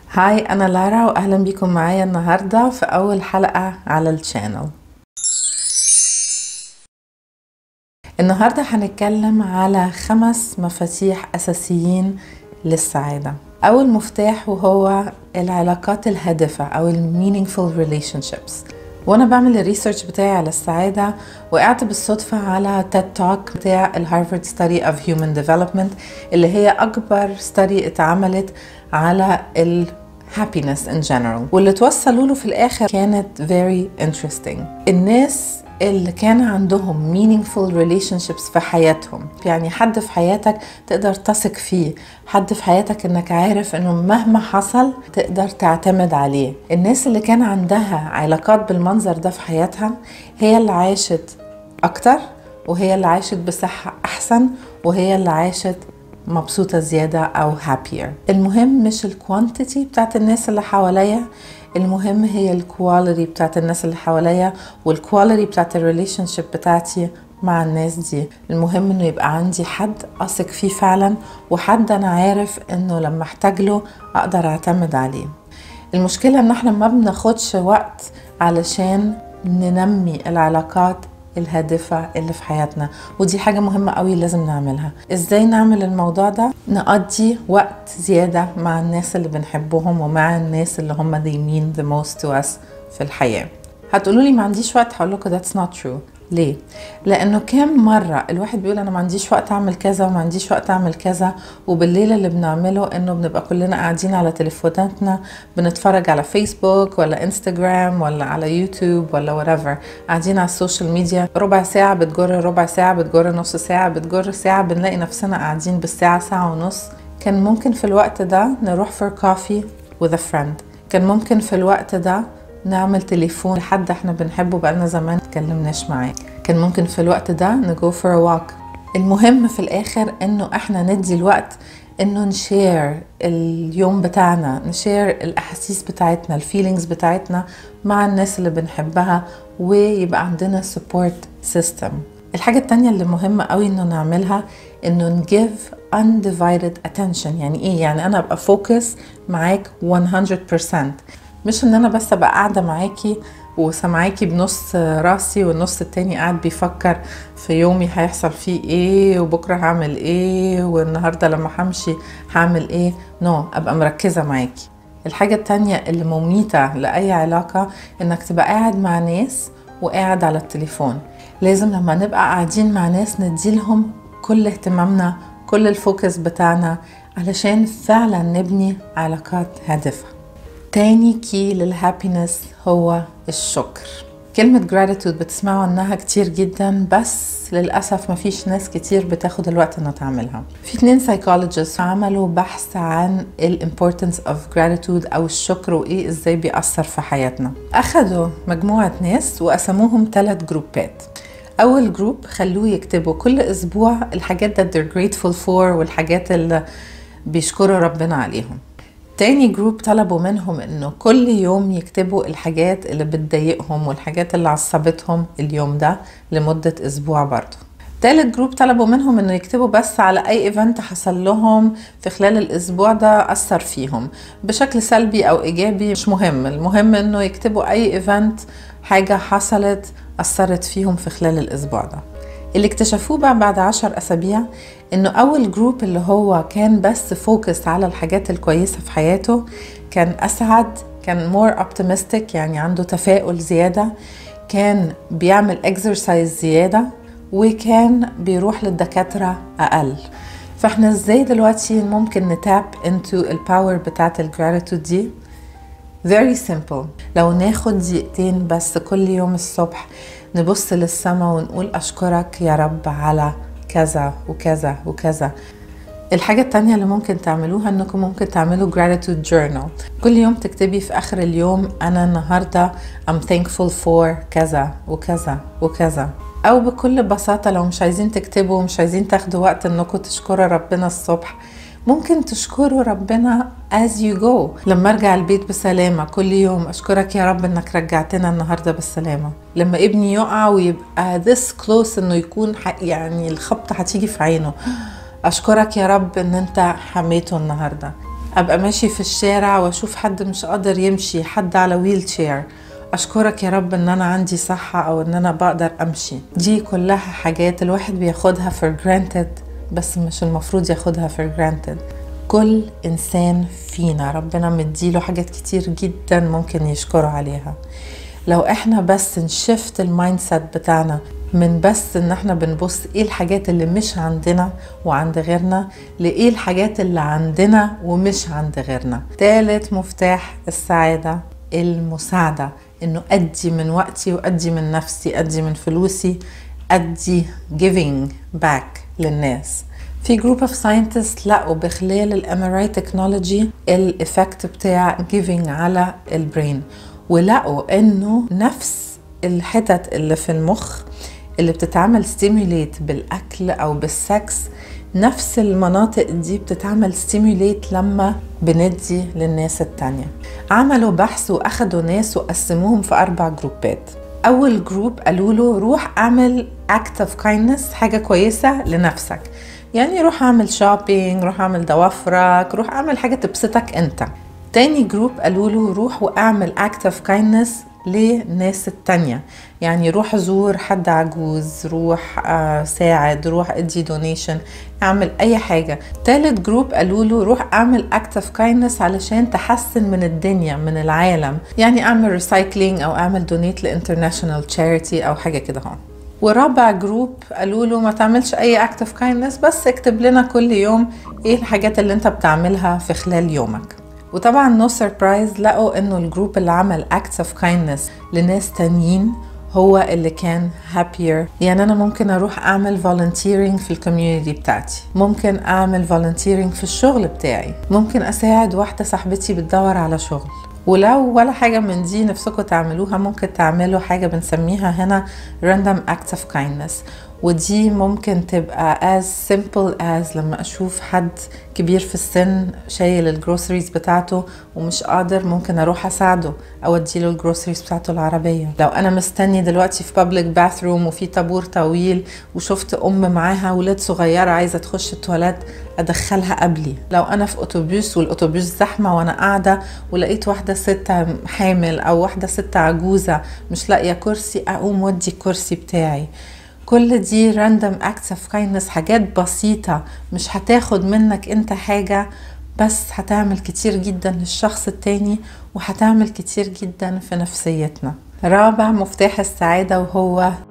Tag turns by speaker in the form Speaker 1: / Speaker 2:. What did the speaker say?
Speaker 1: هاي أنا لارا وأهلا بكم معايا النهاردة في أول حلقة على الشانل النهاردة هنتكلم على خمس مفاتيح أساسيين للسعادة أول مفتاح وهو العلاقات الهادفة أو ال meaningful relationships وانا بعمل الريسيرش بتاعي على السعادة وقعت بالصدفة على تيد توك بتاع الهارفارد ستادي اوف هيومن ديفلوبمنت اللي هي اكبر ستادي اتعملت على ال happiness in general واللي توصلوا له في الاخر كانت very interesting الناس اللي كان عندهم meaningful relationships في حياتهم يعني حد في حياتك تقدر تثق فيه حد في حياتك انك عارف انه مهما حصل تقدر تعتمد عليه الناس اللي كان عندها علاقات بالمنظر ده في حياتها هي اللي عاشت اكتر وهي اللي عاشت بصحة احسن وهي اللي عاشت مبسوطة زيادة أو happier المهم مش الكوانتيتي بتاعت الناس اللي حواليا المهم هي الكواليتي بتاعت الناس اللي حواليا والكواليتي بتاعت الريليشن شيب بتاعتي مع الناس دي المهم انه يبقى عندي حد اثق فيه فعلا وحد انا عارف انه لما احتاج له اقدر اعتمد عليه المشكلة ان احنا ما بناخدش وقت علشان ننمي العلاقات الهادفة اللي في حياتنا ودي حاجة مهمة قوي لازم نعملها ازاي نعمل الموضوع ده نقضي وقت زيادة مع الناس اللي بنحبهم ومع الناس اللي هم they mean the most to us في الحياة هتقولوا لي ما عنديش وقت هقول لكم that's not true ليه؟ لأنه كام مرة الواحد بيقول أنا ما عنديش وقت أعمل كذا وما عنديش وقت أعمل كذا وبالليل اللي بنعمله إنه بنبقى كلنا قاعدين على تليفوناتنا بنتفرج على فيسبوك ولا انستجرام ولا على يوتيوب ولا whatever قاعدين على السوشيال ميديا ربع ساعة بتجر ربع ساعة بتجر نص ساعة بتجر ساعة بنلاقي نفسنا قاعدين بالساعة ساعة ونص كان ممكن في الوقت ده نروح for coffee with a friend كان ممكن في الوقت ده نعمل تليفون لحد احنا بنحبه بقالنا زمان متكلمناش معاه كان ممكن في الوقت ده نجو فور walk المهم في الاخر انه احنا ندي الوقت انه نشير اليوم بتاعنا نشير الاحاسيس بتاعتنا الفيلينجز بتاعتنا مع الناس اللي بنحبها ويبقى عندنا support system الحاجة التانية اللي مهمة قوي انه نعملها انه نجيف undivided attention يعني ايه يعني انا ابقى فوكس معاك 100% مش ان انا بس ابقى قاعده معاكي وسامعاكي بنص راسي والنص التاني قاعد بيفكر في يومي هيحصل فيه ايه وبكره هعمل ايه والنهارده لما همشي هعمل ايه نو no, ابقى مركزه معاكي الحاجه التانية اللي مميته لاي علاقه انك تبقى قاعد مع ناس وقاعد على التليفون لازم لما نبقى قاعدين مع ناس نديلهم كل اهتمامنا كل الفوكس بتاعنا علشان فعلا نبني علاقات هادفه تاني كي للهابينس هو الشكر كلمة gratitude بتسمعوا عنها كتير جدا بس للأسف مفيش ناس كتير بتاخد الوقت انها تعملها في اتنين psychologists عملوا بحث عن ال importance of gratitude أو الشكر وإيه إزاي بيأثر في حياتنا أخدوا مجموعة ناس وقسموهم ثلاث جروبات أول جروب خلوه يكتبوا كل أسبوع الحاجات that they're grateful for والحاجات اللي بيشكروا ربنا عليهم تاني جروب طلبوا منهم انه كل يوم يكتبوا الحاجات اللي بتضايقهم والحاجات اللي عصبتهم اليوم ده لمدة اسبوع برضه تالت جروب طلبوا منهم انه يكتبوا بس على اي ايفنت حصل لهم في خلال الاسبوع ده اثر فيهم بشكل سلبي او ايجابي مش مهم المهم انه يكتبوا اي ايفنت حاجة حصلت اثرت فيهم في خلال الاسبوع ده اللي اكتشفوه بقى بعد عشر أسابيع إنه أول جروب اللي هو كان بس فوكس على الحاجات الكويسة في حياته كان أسعد كان مور optimistic يعني عنده تفاؤل زيادة كان بيعمل exercise زيادة وكان بيروح للدكاترة أقل فاحنا ازاي دلوقتي ممكن نتاب انتو الباور بتاعت الجراتيتود دي very simple لو ناخد دقيقتين بس كل يوم الصبح نبص للسماء ونقول أشكرك يا رب على كذا وكذا وكذا الحاجة التانية اللي ممكن تعملوها انكم ممكن تعملوا gratitude journal كل يوم تكتبي في اخر اليوم انا النهاردة I'm thankful for كذا وكذا وكذا او بكل بساطة لو مش عايزين تكتبوا ومش عايزين تاخدوا وقت انكم تشكروا ربنا الصبح ممكن تشكروا ربنا as you go لما ارجع البيت بسلامة كل يوم اشكرك يا رب انك رجعتنا النهاردة بالسلامة لما ابني يقع ويبقى this close انه يكون يعني الخبطة هتيجي في عينه اشكرك يا رب ان انت حميته النهارده ابقى ماشي في الشارع واشوف حد مش قادر يمشي حد على ويل شير اشكرك يا رب ان انا عندي صحة او ان انا بقدر امشي دي كلها حاجات الواحد بياخدها for granted بس مش المفروض ياخدها for granted كل انسان فينا ربنا مديله حاجات كتير جدا ممكن يشكره عليها لو احنا بس نشفت المايند سيت بتاعنا من بس ان احنا بنبص ايه الحاجات اللي مش عندنا وعند غيرنا لايه الحاجات اللي عندنا ومش عند غيرنا تالت مفتاح السعادة المساعدة انه ادي من وقتي وادي من نفسي ادي من فلوسي ادي giving back للناس في جروب اوف ساينتست لقوا بخلال الام ار اي تكنولوجي الايفكت بتاع giving على البرين ولقوا انه نفس الحتت اللي في المخ اللي بتتعمل ستيموليت بالاكل او بالسكس نفس المناطق دي بتتعمل ستيموليت لما بندي للناس التانية عملوا بحث واخدوا ناس وقسموهم في اربع جروبات اول جروب قالوا له روح اعمل اكت اوف كايندنس حاجه كويسه لنفسك يعني روح اعمل شوبينج روح اعمل ضوافرك روح اعمل حاجه تبسطك انت تاني جروب قالوا له روح واعمل اكت اوف كايندنس للناس التانية يعني روح زور حد عجوز روح آه ساعد روح ادي دونيشن اعمل اي حاجة تالت جروب قالوا له روح اعمل اكت اوف كايندنس علشان تحسن من الدنيا من العالم يعني اعمل ريسايكلينج او اعمل دونيت لانترناشونال تشاريتي او حاجة كده هون ورابع جروب قالوا له ما تعملش اي اكت اوف كايندنس بس اكتب لنا كل يوم ايه الحاجات اللي انت بتعملها في خلال يومك وطبعا نو no سربرايز لقوا انه الجروب اللي عمل acts of kindness لناس تانيين هو اللي كان happier يعني انا ممكن اروح اعمل volunteering في الكوميونتي بتاعتي ممكن اعمل volunteering في الشغل بتاعي ممكن اساعد واحده صاحبتي بتدور على شغل ولو ولا حاجة من دي نفسكم تعملوها ممكن تعملوا حاجة بنسميها هنا random acts of kindness ودي ممكن تبقى as simple as لما أشوف حد كبير في السن شايل الجروسريز بتاعته ومش قادر ممكن أروح أساعده أو أديله الجروسريز بتاعته العربية لو أنا مستني دلوقتي في public bathroom وفي طابور طويل وشفت أم معاها ولاد صغيرة عايزة تخش التواليت أدخلها قبلي لو أنا في أتوبيس والأتوبيس زحمة وأنا قاعدة ولقيت واحدة ست حامل أو واحدة ست عجوزة مش لاقية كرسي أقوم ودي الكرسي بتاعي كل دي راندوم اكتس اوف كايندنس حاجات بسيطة مش هتاخد منك انت حاجة بس هتعمل كتير جدا للشخص التاني وهتعمل كتير جدا في نفسيتنا رابع مفتاح السعادة وهو